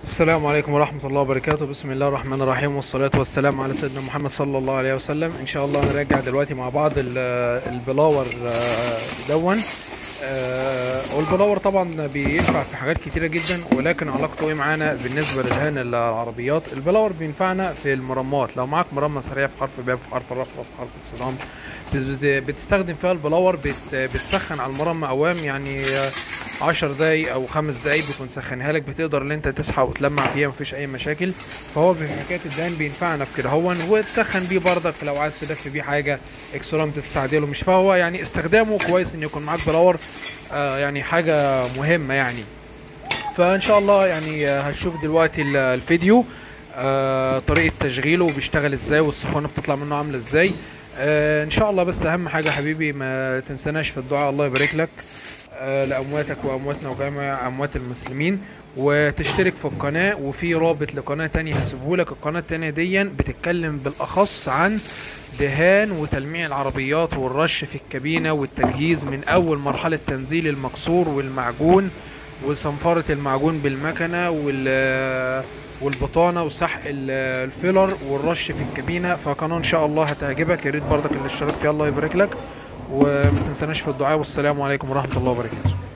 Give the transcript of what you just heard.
السلام عليكم ورحمة الله وبركاته بسم الله الرحمن الرحيم والصلاة والسلام على سيدنا محمد صلى الله عليه وسلم إن شاء الله نراجع دلوقتي مع بعض ال- البلاور آه، دون آه، والبلاور طبعا بينفع في حاجات كتيرة جدا ولكن علاقته ايه معانا بالنسبة لدهان العربيات البلاور بينفعنا في المرمات لو معاك مرمى سريع في حرف باب في حرف رفع في حرف اتصدام بت- بتستخدم فيها البلاور بت بتسخن على المرمى اوام يعني آه، عشر دقايق او خمس دقايق بتكون سخنها لك بتقدر ان انت تصحى وتلمع فيها مفيش اي مشاكل فهو في حكايه الدهان بينفعنا في كده هون وتسخن بيه بردك لو عايز تلف بيه حاجه اكسرام تستعدله مش فهو يعني استخدامه كويس ان يكون معاك بلاور آه يعني حاجه مهمه يعني فان شاء الله يعني آه، هنشوف دلوقتي ال- الفيديو آه طريقه تشغيله وبيشتغل ازاي والسخونه بتطلع منه عامله ازاي آه ان شاء الله بس اهم حاجه حبيبي ما تنسناش في الدعاء الله يبارك لك آه لامواتك وامواتنا وجميع اموات المسلمين وتشترك في القناه وفي رابط لقناه تانية هسيبه لك القناه التانية دي بتتكلم بالاخص عن دهان وتلميع العربيات والرش في الكابينه والتجهيز من اول مرحله تنزيل المكسور والمعجون وصنفرة المعجون بالمكنة وال والبطانة وسحق ال- الفيلر والرش في الكابينة فقناة ان شاء الله هتعجبك يا ريت برضك الاشتراك فيها الله يبارك لك وما تنسناش في الدعاء والسلام عليكم ورحمة الله وبركاته